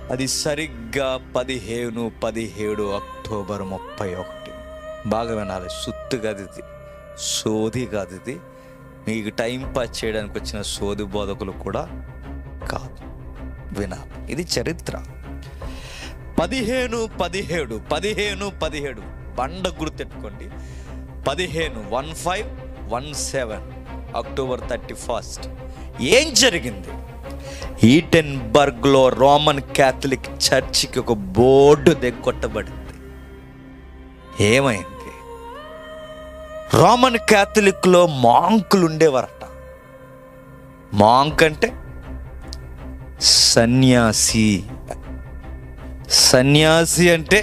అది సరిగ్గా పదిహేను పదిహేడు అక్టోబర్ ముప్పై ఒకటి బాగా వినాలి సుత్తు కాదు ఇది సోది కాదు ఇది మీకు టైం పాస్ చేయడానికి వచ్చిన సోది బోధకులు కూడా కాదు వినాలి ఇది చరిత్ర పదిహేను పదిహేడు పదిహేను పదిహేడు బండ గుర్తెట్టుకోండి పదిహేను one five one seven October thirty first ఏం జరిగింది ఈటెన్బర్గ్లో రోమన్ క్యాథలిక్ చర్చికి ఒక బోర్డు దిగ్గొట్టబడింది ఏమైంది రోమన్ క్యాథలిక్లో మాంకులు ఉండేవారట మాంక్ అంటే సన్యాసి సన్యాసి అంటే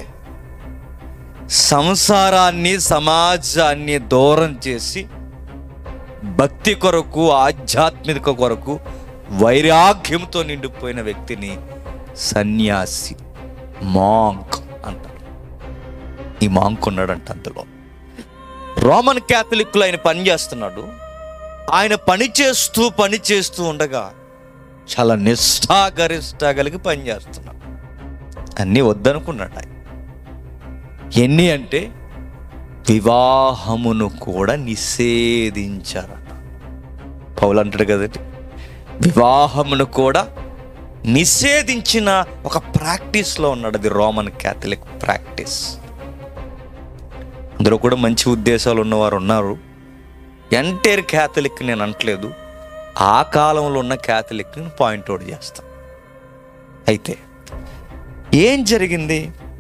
సంసారాన్ని సమాజాన్ని దూరం చేసి భక్తి కొరకు ఆధ్యాత్మిక కొరకు వైరాగ్యంతో నిండిపోయిన వ్యక్తిని సన్యాసి మాంక్ అంటారు ఈ మాంక్ ఉన్నాడంట అందులో రోమన్ క్యాథలిక్లో ఆయన పని చేస్తున్నాడు ఆయన పని చేస్తూ పని చేస్తూ ఉండగా చాలా నిష్ఠాగరిష్ట కలిగి పని చేస్తున్నాడు అన్నీ వద్దనుకున్నాడు ఆయన ఎన్ని అంటే వివాహమును కూడా నిషేధించారట పౌలు అంటాడు కదండి వివాహమును కూడా నిషేధించిన ఒక ప్రాక్టీస్లో ఉన్నాడు అది రోమన్ క్యాథలిక్ ప్రాక్టీస్ అందులో కూడా మంచి ఉద్దేశాలు ఉన్నవారు ఉన్నారు ఎంటైర్ క్యాథలిక్ నేను అంటలేదు ఆ కాలంలో ఉన్న క్యాథలిక్ని పాయింట్అవుట్ చేస్తాను అయితే ఏం జరిగింది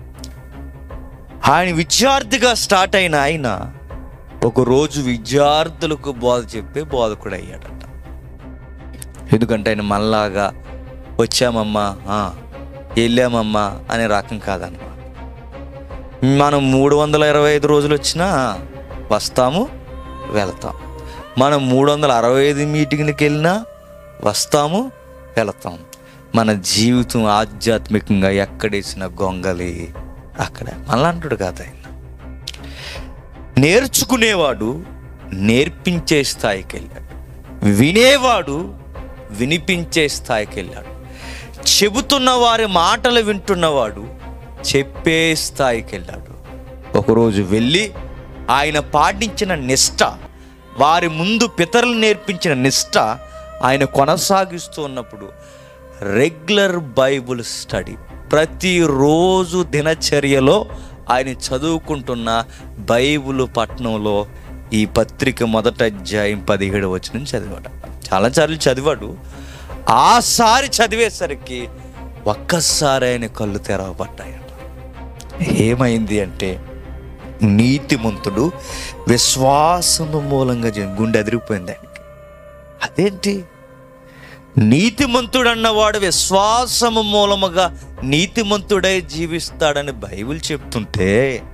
ఆయన విద్యార్థిగా స్టార్ట్ అయిన ఆయన ఒకరోజు విద్యార్థులకు బోధ చెప్పే బోధకుడు అయ్యాడట ఎందుకంటే ఆయన మళ్ళాగా వచ్చామమ్మా ఆ, వెళ్ళామమ్మా అనే రకం కాదన్నమాట మనం మూడు వందల ఇరవై ఐదు రోజులు వచ్చినా వస్తాము వెళ్తాం మనం మూడు వందల అరవై ఐదు మీటింగ్కి వెళ్ళినా వస్తాము వెళతాం మన జీవితం ఆధ్యాత్మికంగా ఎక్కడేసిన గొంగలి అక్కడ మళ్ళా అంటాడు కాదు ఆయన నేర్చుకునేవాడు నేర్పించే స్థాయికి వెళ్ళాడు వినేవాడు వినిపించే స్థాయికి వెళ్ళాడు చెబుతున్న వారి మాటలు వింటున్నవాడు చెప్పే స్థాయికి వెళ్ళాడు ఒకరోజు వెళ్ళి ఆయన పాటించిన నిష్ట వారి ముందు పితరులు నేర్పించిన నిష్ట ఆయన కొనసాగిస్తూ ఉన్నప్పుడు రెగ్యులర్ బైబుల్ స్టడీ ప్రతిరోజు దినచర్యలో ఆయన చదువుకుంటున్న బైబుల్ పట్నంలో ఈ పత్రిక మొదట అధ్యాయం పదిహేడు వచ్చిన చదివాడు చాలాసార్లు చదివాడు ఆసారి చదివేసరికి ఒక్కసారి ఆయన కళ్ళు తెరవబడ్డాయట ఏమైంది అంటే నీతిమంతుడు విశ్వాసము మూలంగా జీ- గుండె అదిరిపోయింది ఆయనకి అదేంటి నీతిమంతుడు అన్నవాడు విశ్వాసము మూలముగా నీతిమంతుడై జీవిస్తాడని బైబిల్ చెప్తుంటే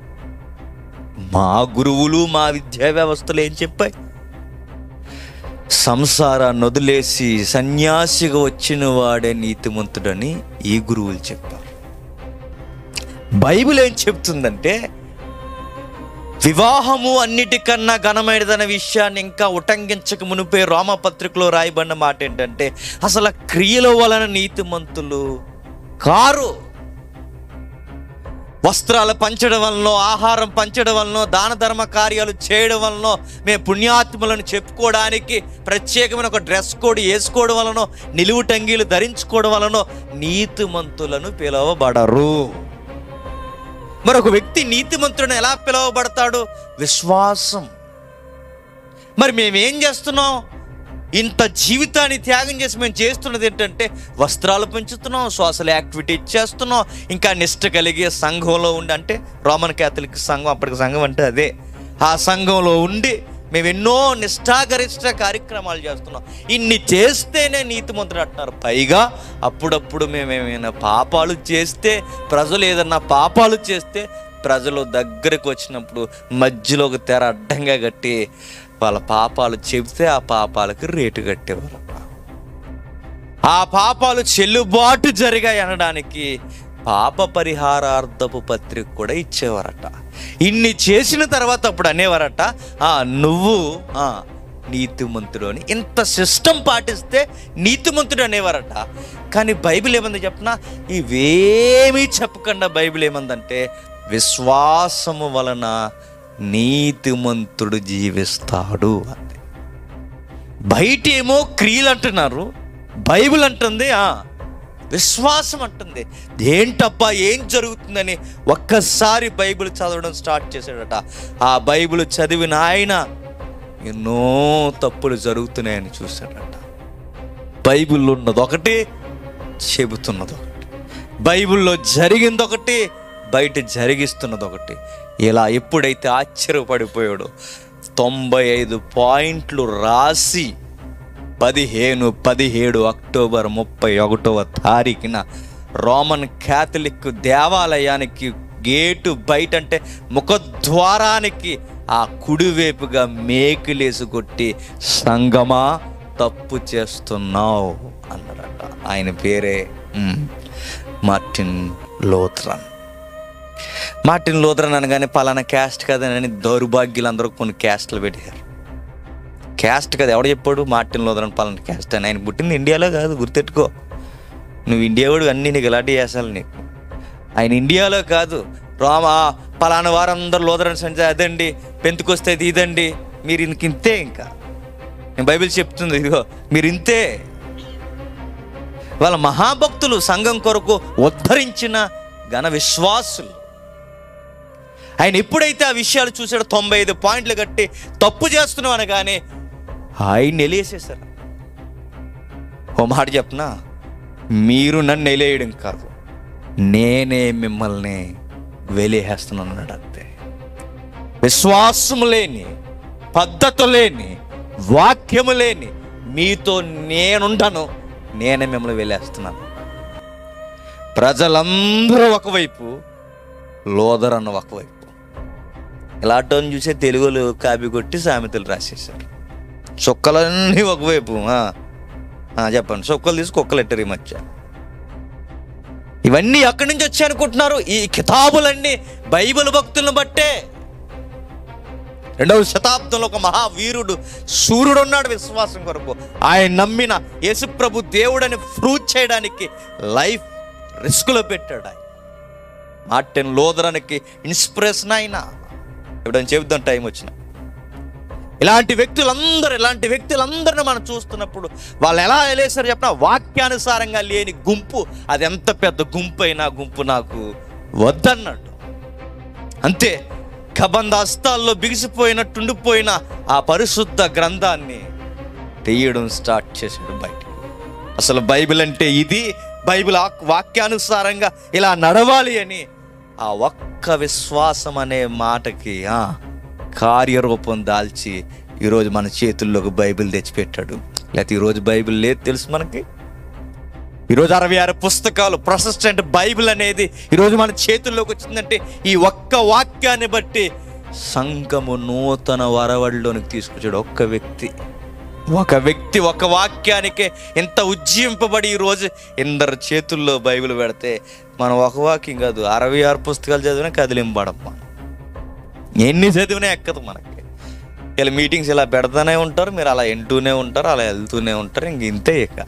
మా గురువులు మా విద్యా వ్యవస్థలు ఏం చెప్పాయి సంసారాన్ని వదిలేసి సన్యాసిగా వచ్చిన వాడే నీతిమంతుడని ఈ గురువులు చెప్పారు బైబిల్ ఏం చెప్తుందంటే వివాహము అన్నిటికన్నా ఘనమైనదన్న విషయాన్ని ఇంకా ఉటంకించక మునిపే రోమపత్రికలో రాయబడిన మాట ఏంటంటే అసలు ఆ క్రియల వలన నీతిమంతులు కారు వస్త్రాలు పంచడం వలన ఆహారం పంచడం వలన దాన ధర్మ కార్యాలు చేయడం వలన మేము పుణ్యాత్ములను చెప్పుకోవడానికి ప్రత్యేకమైన ఒక డ్రెస్ కోడ్ వేసుకోవడం వలన నిలువు టంగీలు ధరించుకోవడం వలన నీతిమంతులను పిలువబడరు మరి ఒక వ్యక్తి నీతిమంతులను ఎలా పిలువబడతాడు విశ్వాసం మరి మేమేం చేస్తున్నాం ఇంత జీవితాన్ని త్యాగం చేసి మేము చేస్తున్నది ఏంటంటే వస్త్రాలు పెంచుతున్నాం సోషల్ యాక్టివిటీ చేస్తున్నాం ఇంకా నిష్ట కలిగే సంఘంలో ఉండి అంటే రోమన్ క్యాథలిక్ సంఘం అప్పటికి సంఘం అంటే అదే ఆ సంఘంలో ఉండి మేము ఎన్నో నిష్ఠాగరిష్ట కార్యక్రమాలు చేస్తున్నాం ఇన్ని చేస్తేనే నీతిమంతుడు అంటున్నారు పైగా అప్పుడప్పుడు మేము ఏమైనా పాపాలు చేస్తే ప్రజలు ఏదన్నా పాపాలు చేస్తే ప్రజలు దగ్గరకు వచ్చినప్పుడు మధ్యలో ఒక తెర అడ్డంగా కట్టి వాళ్ళ పాపాలు చెబితే ఆ పాపాలకు రేటు కట్టేవారు ఆ పాపాలు చెల్లుబాటు జరిగాయి అనడానికి పాప పరిహారార్థపు పత్రిక కూడా ఇచ్చేవారట ఇన్ని చేసిన తర్వాత అప్పుడు అనేవారట "ఆ, నువ్వు ఆ, నీతిమంతుడు అని ఇంత సిస్టమ్ పాటిస్తే నీతిమంతుడు అనేవారట కానీ బైబిల్ ఏమంది చెప్పనా ఇవేమీ చెప్పకుండా బైబిల్ ఏమందంటే విశ్వాసము వలన నీతిమంతుడు జీవిస్తాడు అంది బయట ఏమో క్రియలు అంటున్నారు బైబిల్ అంటుంది ఆ విశ్వాసం అంటుంది ఏంటబ్బా ఏం జరుగుతుందని ఒక్కసారి బైబిల్ చదవడం స్టార్ట్ చేశాడట ఆ బైబిల్ చదివిన ఆయన ఎన్నో తప్పులు జరుగుతున్నాయని చూశాడట బైబిల్లో ఉన్నది ఒకటి చెబుతున్నది ఒకటి బైబిల్లో జరిగింది ఒకటి బయట జరిగిస్తున్నది ఒకటి ఇలా ఎప్పుడైతే ఆశ్చర్యపడిపోయాడో తొంభై ఐదు పాయింట్లు రాసి పదిహేను పదిహేడు అక్టోబర్ ముప్పై ఒకటవ తారీఖున రోమన్ క్యాథలిక్ దేవాలయానికి గేటు బయట అంటే ముఖద్వారానికి ఆ కుడివైపుగా మేకులేసి కొట్టి సంగమా తప్పు చేస్తున్నావు అన్నాడట ఆయన పేరే మ్, మార్టిన్ లోత్రన్ మార్టిన్ లోత్రన్ అనగానే పలానా క్యాస్ట్ కదని దౌర్భాగ్యులు అందరూ కొన్ని క్యాస్ట్లు పెట్టారు క్యాస్ట్ కదా ఎవడు చెప్పాడు మార్టిన్ లోదరన్ పలానా క్యాస్ట్ అని ఆయన పుట్టింది ఇండియాలో కాదు గుర్తెట్టుకో నువ్వు ఇండియా వాడు అన్నీ నీకు ఇలాంటి చేసాలి నీకు ఆయన ఇండియాలో కాదు రామా పలానా వారందరూ లోదరన్స్ అంటే అదండి పెంతుకొస్తే ఇది ఇదండి మీరు ఇంక ఇంతే ఇంకా నేను బైబిల్ చెప్తుంది ఇదిగో మీరు ఇంతే వాళ్ళ మహాభక్తులు సంఘం కొరకు ఉద్ధరించిన ఘన విశ్వాసులు ఆయన ఎప్పుడైతే ఆ విషయాలు చూసాడో తొంభై ఐదు పాయింట్లు కట్టి తప్పు చేస్తున్నావు అనగానే ఆయన నిలేసేశారు ఓ మాట చెప్పనా మీరు నన్ను నిలేయడం కాదు నేనే మిమ్మల్ని వెలిహేస్తున్నాను అన్నాడు అంతే విశ్వాసము లేని పద్ధతి లేని వాక్యము లేని మీతో నేనుండను నేనే మిమ్మల్ని వెళ్ళేస్తున్నాను ప్రజలందరూ ఒకవైపు లోదరన్న ఒకవైపు ఇలాంటి చూసే తెలుగులో కాపీ కొట్టి సామెతలు రాసేశారు చుక్కలన్నీ ఒకవైపు ఆ. ఆ, చెప్పండి చుక్కలు తీసి కుక్కలు ఎట్టారు ఈ మధ్య ఇవన్నీ ఎక్కడి నుంచి వచ్చాయి అనుకుంటున్నారు ఈ కితాబులన్నీ బైబిల్ భక్తులను బట్టే రెండవ శతాబ్దంలో ఒక మహావీరుడు సూర్యుడు ఉన్నాడు విశ్వాసం కొరకు ఆయన నమ్మిన యేసుప్రభు దేవుడని ప్రూవ్ చేయడానికి లైఫ్ రిస్క్లో పెట్టాడు ఆయన మార్టిన్ లోదరానికి ఇన్స్పిరేషన్ అయినా ఎప్పుడైనా చెబుదాం టైం వచ్చిన ఇలాంటి వ్యక్తులందరూ ఇలాంటి వ్యక్తులందరిని మనం చూస్తున్నప్పుడు వాళ్ళు ఎలా వెళ్ళేసారు చెప్పిన వాక్యానుసారంగా లేని గుంపు అది ఎంత పెద్ద గుంపు అయినా గుంపు నాకు వద్దన్నాడు అంతే కబంధ హస్తాల్లో బిగిసిపోయినట్టుండిపోయిన ఆ పరిశుద్ధ గ్రంథాన్ని తెయ్యడం స్టార్ట్ చేశాడు బయటికి అసలు బైబిల్ అంటే ఇది బైబిల్ ఆ- వాక్యానుసారంగా ఇలా నడవాలి అని ఆ ఒక్క విశ్వాసం అనే మాటకి ఆ, కార్యరూపం దాల్చి ఈరోజు మన చేతుల్లోకి బైబిల్ తెచ్చిపెట్టాడు లేకపోతే ఈరోజు బైబిల్ లేదు తెలుసు మనకి ఈరోజు అరవై ఆరు పుస్తకాలు ప్రొసెస్టెంట్ బైబిల్ అనేది ఈరోజు మన చేతుల్లోకి వచ్చిందంటే ఈ ఒక్క వాక్యాన్ని బట్టి సంఘము నూతన వరవడిలోనికి తీసుకొచ్చాడు ఒక్క వ్యక్తి ఒక వ్యక్తి ఒక వాక్యానికే ఇంత ఉజ్జీంపబడి ఈరోజు ఇందరు చేతుల్లో బైబిల్ పెడితే మనం ఒక వాక్యం కాదు అరవై ఆరు పుస్తకాలు చదివినా కదిలింపడమ్మా ఎన్ని చదివినా ఎక్కదు మనకి ఇలా మీటింగ్స్ ఇలా పెడతానే ఉంటారు మీరు అలా వింటూనే ఉంటారు అలా వెళ్తూనే ఉంటారు ఇంక ఇంతే ఇక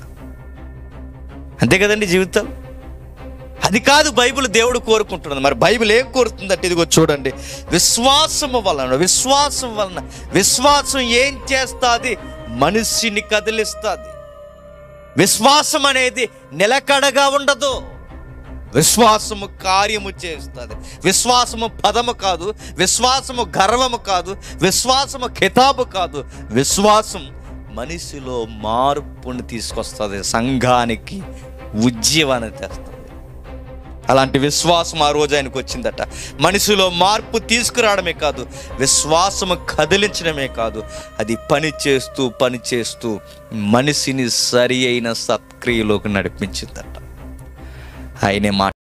అంతే కదండి జీవితాలు అది కాదు బైబిల్ దేవుడు కోరుకుంటున్నది మరి బైబిల్ ఏం కోరుతుందంటే ఇదిగో చూడండి విశ్వాసము వలన విశ్వాసం వలన విశ్వాసం ఏం చేస్తుంది మనిషిని కదిలిస్తుంది విశ్వాసం అనేది నిలకడగా ఉండదు విశ్వాసము కార్యము చేస్తుంది విశ్వాసము పదము కాదు విశ్వాసము గర్వము కాదు విశ్వాసము కితాబు కాదు విశ్వాసం మనిషిలో మార్పుని తీసుకొస్తుంది సంఘానికి ఉజ్జీవాన్ని తెస్తుంది అలాంటి విశ్వాసం ఆ రోజు ఆయనకు వచ్చిందట మనిషిలో మార్పు తీసుకురావడమే కాదు విశ్వాసము కదిలించడమే కాదు అది పని చేస్తూ పని చేస్తూ మనిషిని సరి అయిన సత్క్రియలోకి నడిపించిందట ఆయనే మాట